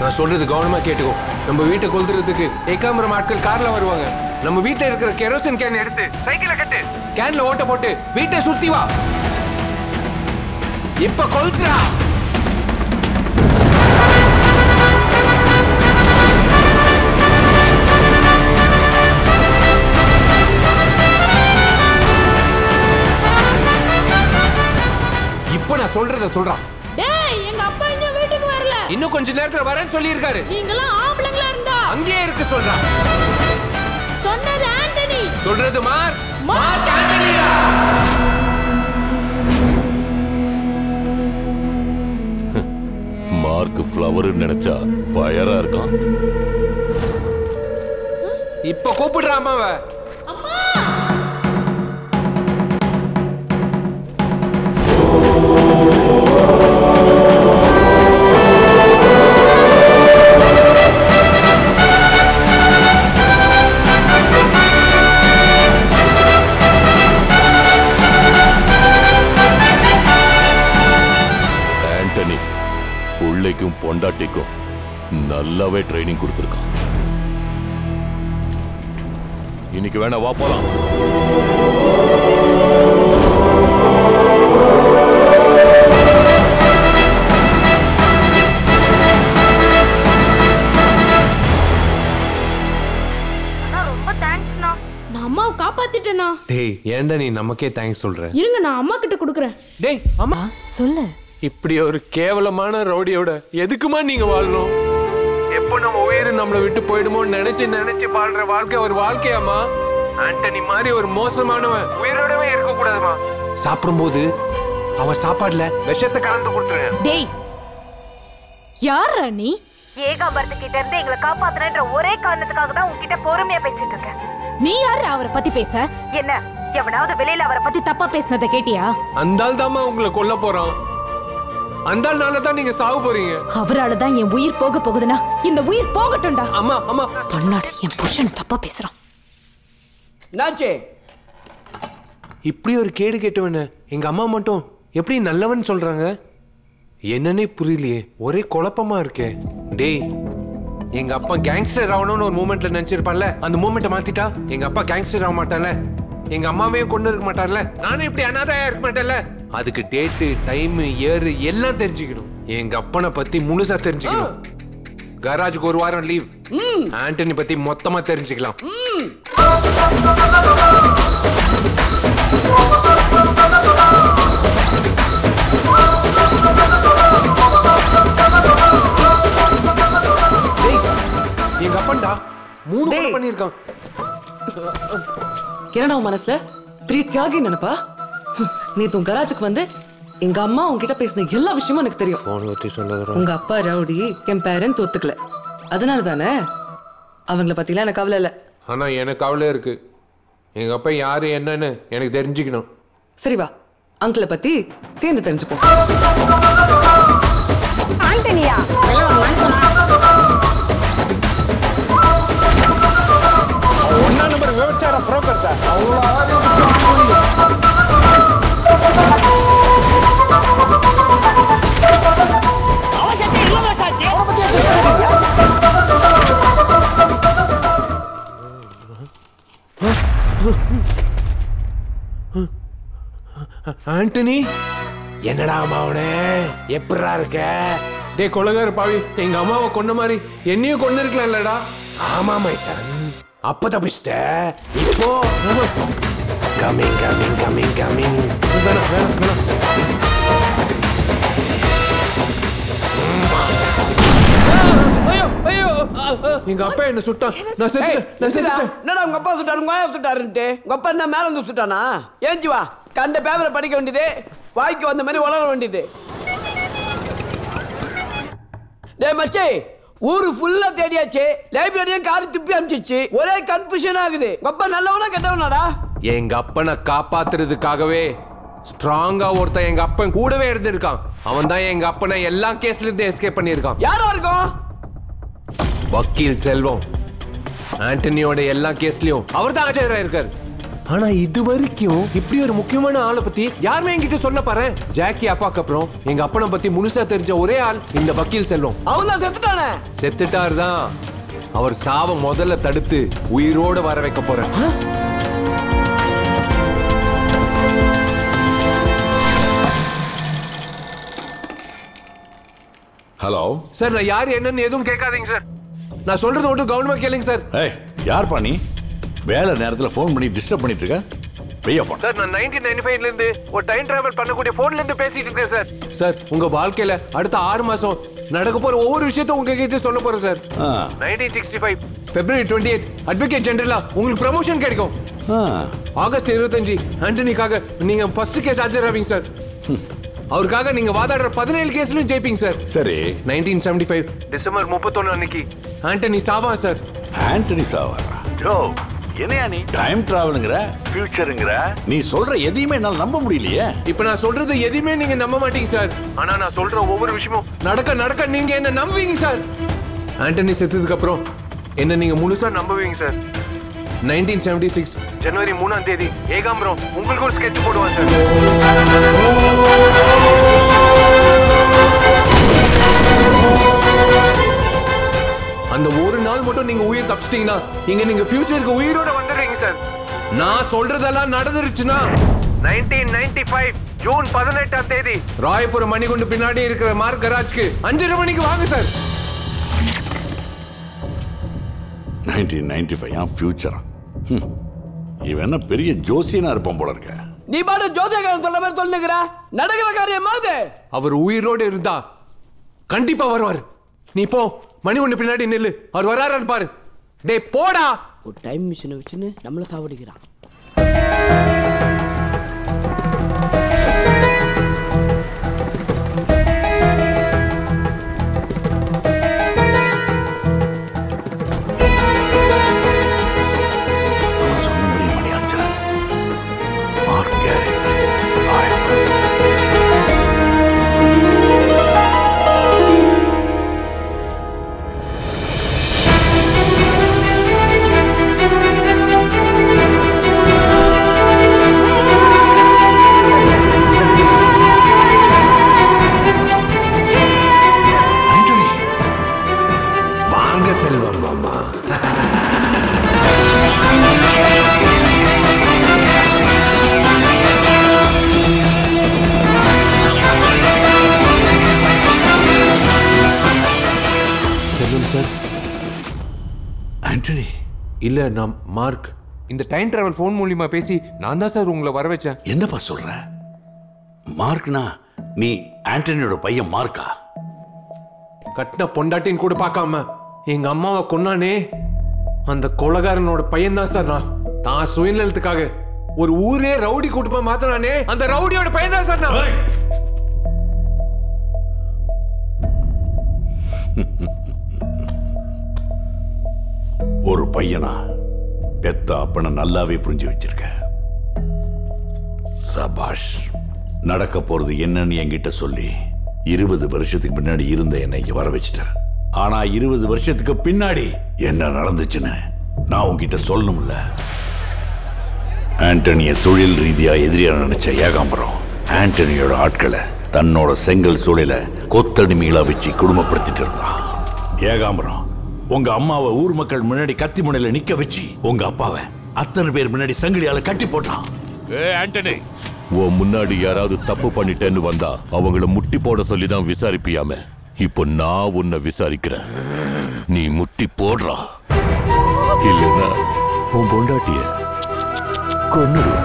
நான் சொல்றது கவனமா கேட்டுக்கோ நம்ம வீட்டை கொளுத்துறதுக்கு ஏகாம்பரம் ஆட்கள் கார்ல வருவாங்க நம்ம வீட்டுல இருக்கிற கெரோசின் கேன் எடுத்து சைக்கிள கட்டு கேன்ல ஓட்ட போட்டு வீட்டை சுத்தி வா இப்ப கொளுத்துறா இப்ப நான் சொல்றத சொல்றான் டேய் எங்க அப்பா இன்னும் வீட்டுக்கு வரல இன்னும் கொஞ்ச நேரத்துல வரேன்னு சொல்லியிருக்காரு நீங்களாம் ஆம்பளைங்களா இருந்தா அங்கேயே இருக்கு சொல்றான் சொன்னது ஆண்டனி சொல்றது மார் மார்க் ஆண்டனிடா மார்க் ஃப்ளவர் நினைச்சா ஃபயரா இருக்கான் இப்ப கூப்பிடுறா அம்மாவ அம்மா ஆண்டனி பிள்ளைக்கும் பொண்டாட்டிக்கும் நல்லாவே ட்ரைனிங் கொடுத்துருக்கான் இன்னைக்கு வேணா வா போலாம் ரொம்ப தேங்க்ஸ்ண்ணா நான் அம்மாவை காப்பாத்திட்டேண்ணா டேய் ஏன்டா நீ நமக்கே தேங்க்ஸ் சொல்ற இருங்க நான் அம்மா கிட்ட கொடுக்குறேன் டேய் அம்மா சொல்லு இப்படி ஒரு கேவலமான ரவுடியோட எதுக்குமா நீங்க வாழணும் எப்போ நம்ம உயிர் நம்மளை விட்டு போயிடுமோன்னு நினைச்சு நினைச்சு வாழ்ற வாழ்க்கை ஒரு வாழ்க்கையாமா ஆண்டனி மாதிரி ஒரு மோசமானவன் உயிரோடவே இருக்க கூடாதுமா சாப்பிடும்போது அவன் சாப்பாடுல விஷத்தை கலந்து கொடுத்துருவேன் டேய் யாரா நீ ஏகாம்பரத்து கிட்ட இருந்து எங்களை காப்பாத்துறன்ற ஒரே காரணத்துக்காக தான் உன்கிட்ட பொறுமையா பேசிட்டு இருக்கேன் நீ யாரு அவரை பத்தி பேச என்ன எவனாவது வெளியில அவரை பத்தி பத்தி தப்பா பேசினதை கேட்டியா அந்த ஆள் தாம்மா உங்களை கொல்ல போறான் அந்த ஆள்னால தான் நீங்க சாவு போறீங்க அவரால தான் என் உயிர் போக போகுதுன்னா இந்த உயிர் போகட்டும்டா அம்மா அம்மா பண்ணாடு என் புருஷன் தப்பா பேசுறான் என்னாச்சு இப்படி ஒரு கேடு கேட்டவன எங்க அம்மா மட்டும் எப்படி நல்லவன் சொல்றாங்க என்னன்னே புரியலையே ஒரே குழப்பமா இருக்கே டேய் எங்க அப்பா கேங்ஸ்டர் ஆகணும்னு ஒரு மூமெண்ட்ல நினைச்சிருப்பான்ல அந்த மூமெண்ட்டை மாத்திட்டா எங்க அப்பா கேங்ஸ்டர் ஆக மாட்டான்ல எங்க அம்மாவையும் கொண்டு இருக்க மாட்டார்ல நானும் இப்படி அனாதையா இருக்க மாட்டேன்ல அதுக்கு டேட்டு டைம் இயர் எல்லாம் தெரிஞ்சுக்கணும் எங்க அப்பனை பத்தி முழுசா தெரிஞ்சுக்கணும் கராஜுக்கு ஒரு வாரம் லீவ் ஆண்டனி பத்தி மொத்தமா தெரிஞ்சுக்கலாம் டேய், எங்க அப்பன்டா மூணு கொலை டேய். பண்ணிருக்கான் என்னடா உன் மனசுல பெரிய தியாகி நினைப்பா ஹம், நேத்து உன் கராஜுக்கு வந்து எங்க அம்மா உன்கிட்ட பேசின எல்லா விஷயமும் எனக்கு தெரியும் போன் பத்தி சொன்னது உங்க அப்பா ரவுடி என் பேரண்ட்ஸ் ஒத்துக்கல அதனால தானே அவங்கள பத்திலாம் எனக்கு கவலை இல்ல ஆனா எனக்கு கவலை இருக்கு எங்க அப்பா யாரு என்னன்னு எனக்கு தெரிஞ்சுக்கணும் சரி வா அங்கிளை பத்தி சேர்ந்து தெரிஞ்சுப்போம் ஆண்டனியா ஒன்னா நம்பர் விபச்சார புரோக்கர் சார் ஆண்டனி என்னடா அம்மாவனே எப்படா இருக்க டேய் கொலகார பாவி எங்க அம்மாவை கொன்ன மாதிரி என்னையும் கொண்டு இருக்கலாம் இல்லடா ஆமா மைசன் அப்ப தப்பிச்சிட்ட இப்போ கமிங் கமிங் கமிங் கமிங் வேணாம் வேணாம் வேணாம் ஐயோ ஐயோ எங்க அப்பா என்ன சுட்டான் நான் செத்துட்டேன் நான் செத்துட்டேன் என்னடா உங்க அப்பா சுட்டாரு உங்க ஆயா சுட்டாருன்ட்டு உங்க அப்பா என்ன மேல வந்து சுட்டானா ஏஞ்சி வா கண்ட பேப்பரை படிக்க வேண்டியது வாய்க்கு வந்த மாதிரி வளர வேண்டியது டேய் மச்சி ஊரு ஃபுல்லா தேடியாச்சு லைப்ரரியும் காரி துப்பி அனுப்பிச்சிச்சு ஒரே கன்ஃபியூஷன் ஆகுது உங்க அப்பா நல்லவனா கெட்டவனாடா எங்க அப்பனை காப்பாத்துறதுக்காகவே ஸ்ட்ராங்கா ஒருத்தன் எங்க அப்பன் கூடவே இருந்திருக்கான் அவன் தான் எங்க அப்பனை எல்லா கேஸ்ல இருந்து எஸ்கேப் பண்ணியிருக்கான் யாரா இருக்கும் வக்கீல் செல்வம் ஆண்டனியோட எல்லா கேஸ்லயும் அவர் தான் ஆஜரா இருக்காரு ஆனா இது வரைக்கும் இப்படி ஒரு முக்கியமான ஆளை பத்தி யாருமே என்கிட்ட சொல்ல பாரு ஜாக்கி அப்பாக்கு அப்புறம் எங்க அப்பனை பத்தி முழுசா தெரிஞ்ச ஒரே ஆள் இந்த வக்கீல் செல்வம் அவன் தான் செத்துட்டானே செத்துட்டார் தான் அவர் சாவ முதல்ல தடுத்து உயிரோட வர வைக்க போறேன் ஹலோ சார் நான் யார் என்னன்னு எதுவும் கேட்காதீங்க சார் நான் சொல்றது மட்டும் கவனமா கேளுங்க சார் ஏய் யார் பண்ணி வேலை நேரத்தில் ஃபோன் பண்ணி டிஸ்டர்ப் பண்ணிட்டு இருக்க பெய்ய ஃபோன் சார் நான் நைன்டீன் நைன்டி ஃபைவ்ல இருந்து ஒரு டைம் டிராவல் பண்ணக்கூடிய போன்ல இருந்து பேசிட்டு இருக்கேன் சார் சார் உங்க வாழ்க்கையில அடுத்த ஆறு மாசம் நடக்க போற ஒவ்வொரு விஷயத்த உங்ககிட்ட சொல்ல போறேன் சார் ஆ நைன்டீன் சிக்ஸ்டி ஃபைவ் பிப்ரவரி டுவெண்ட்டி எயிட் அட்வொகேட் ஜெனரலா உங்களுக்கு ப்ரமோஷன் கிடைக்கும் ஆ ஆகஸ்ட் இருபத்தஞ்சு ஆண்டனிக்காக நீங்க ஃபர்ஸ்ட் கேஸ் ஆஜராவீங்க சார் அவருக்காக நீங்க வாதாடுற பதினேழு கேஸ்லயும் ஜெயிப்பீங்க சார் சரி நைன்டீன் செவன்டி ஃபைவ் டிசம்பர் முப்பத்தொன்னு அன்னைக்கு ஆண்டனி சாவா சார் ஆண்டனி சாவாரா யோ என்னையா நீ டைம் டிராவலுங்கிற ஃபியூச்சருங்கிற நீ சொல்ற எதையுமே என்னால் நம்ப முடியலையே இப்ப நான் சொல்றது எதையுமே நீங்க நம்ப மாட்டீங்க சார் ஆனா நான் சொல்ற ஒவ்வொரு விஷயமும் நடக்க நடக்க நீங்க என்ன நம்புவீங்க சார் ஆண்டனி செத்ததுக்கு அப்புறம் என்ன நீங்க முழுசா நம்புவீங்க சார் நைன்டீன் செவன்டி சிக்ஸ் ஜனவரி மூணாம் தேதி ஏகாம்பரம் உங்களுக்கு ஒரு ஸ்கெட்ச் போடுவான் சார் அந்த ஒரு நாள் மட்டும் நீங்க உயிர் தப்பிச்சிட்டீங்கன்னா இங்க நீங்க ஃபியூச்சருக்கு உயிரோட வந்துடுறீங்க சார் நான் சொல்றதெல்லாம் நடந்துருச்சுன்னா நைன்டீன் நைன்டி ஃபைவ் ஜூன் பதினெட்டாம் தேதி ராயபுரம் மணிகுண்டு பின்னாடி இருக்கிற மார்க் கராஜ்க்கு அஞ்சரை மணிக்கு வாங்க சார் நைன்டீன் நைன்டி ஃபைவ் ஆ ஃபியூச்சரா இவன் என்ன பெரிய ஜோசியனா இருப்பான் போல இருக்க நீ பாட்டு ஜோசியக்காரன் சொல்ற மாதிரி சொல்லுங்கிற நடக்கிற காரியமா அது அவர் உயிரோடு இருந்தா கண்டிப்பா வருவார் நீ போ மணி ஒண்ணு பின்னாடி நில்லு அவர் வராரான்னு பாரு டேய் போடா ஒரு டைம் மிஷினை வச்சுன்னு நம்மள சாவடிக்கிறான் அவன் சொன்னபடி மணி அஞ்சரை மார்க் கேரட் ஆயிரம் ஆண்டனி வாங்க செல்வம் மாமா செல்வம் சார் ஆண்டனி இல்ல நான் மார்க் இந்த டைம் டிராவல் ஃபோன் மூலியமா பேசி நான் தான் சார் உங்களை வர வச்சேன் என்னப்பா சொல்ற மார்க்னா நீ ஆண்டனியோட பையன் மார்க்கா கட்டின பொண்டாட்டின்னு கூட பார்க்காம எங்க அம்மாவை கொன்னானே அந்த கொலகாரனோட பையன் தான் சார் நான் தான் சுயநலத்துக்காக ஒரு ஊரே ரவுடி கூட்டமா மாத்தினானே அந்த ரவுடியோட பையன் தான் சார் நான் ஒரு பையனா பெத்த அப்பனை நல்லாவே புரிஞ்சு வச்சிருக்க சபாஷ் நடக்க போறது என்னன்னு என்கிட்ட சொல்லி இருபது வருஷத்துக்கு முன்னாடி இருந்த என்னை இங்க வர வச்சிட்டார் ஆனா இருபது வருஷத்துக்கு பின்னாடி என்ன நடந்துச்சுன்னு நான் உன்கிட்ட சொல்லணும்ல ஆண்டனிய தொழில் ரீதியா எதிரியா நினைச்ச ஏகாம்பரம் ஆண்டனியோட ஆட்களை தன்னோட செங்கல் சூழல கொத்தடிமைகளா வச்சு குடும்பப்படுத்திட்டு இருந்தான் ஏகாம்பரம் உங்க அம்மாவை ஊர் மக்கள் முன்னாடி கத்தி முனையில நிக்க வச்சு உங்க அப்பாவை அத்தனை பேர் முன்னாடி சங்கிலியால கட்டி போட்டான் ஏ ஆண்டனி உன் முன்னாடி யாராவது தப்பு பண்ணிட்டேன்னு வந்தா அவங்கள முட்டி போட சொல்லி தான் விசாரிப்பியாம இப்போ நான் உன்னை விசாரிக்கிறேன் நீ முட்டி போடுறா இல்லைன்னா உன் பொண்டாட்டிய கொன்னுடுவேன்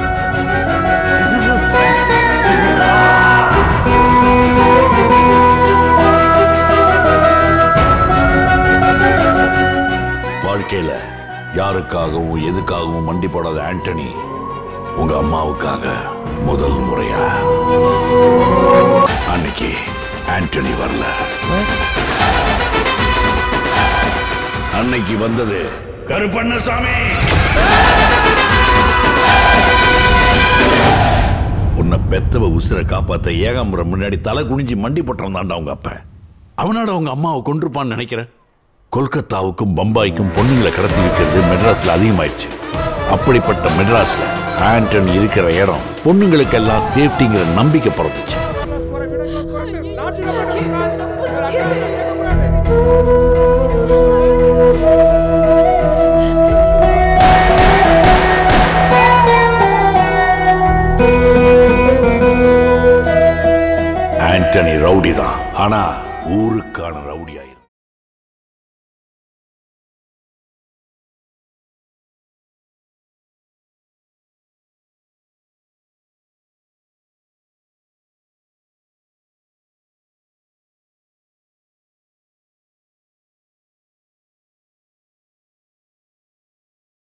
வாழ்க்கையில யாருக்காகவும் எதுக்காகவும் மண்டி போடாத ஆண்டனி உங்க அம்மாவுக்காக முதல் முறையா அன்னைக்கு ஆண்டனி வரல அன்னைக்கு வந்தது கருப்பண்ணசாமி உன்னை பெத்தவ உசுரை காப்பாத்த ஏகாம்பரம் முன்னாடி தலை குனிஞ்சு மண்டி போட்டிருந்தான்டா உங்க அப்ப அவனோட உங்க அம்மாவை கொண்டிருப்பான்னு நினைக்கிறேன் கொல்கத்தாவுக்கும் பம்பாய்க்கும் பொண்ணுங்களை கடத்தி வைக்கிறது மெட்ராஸ்ல அதிகமாயிடுச்சு அப்படிப்பட்ட மெட்ராஸ்ல ஆண்டனி இருக்கிற இடம் பொண்ணுங்களுக்கெல்லாம் சேஃப்டிங்கிற நம்பிக்கை பிறந்துச்சு ஆண்டனி ரவுடி தான் ஆனா ஊருக்கான ரவுடி ஆயி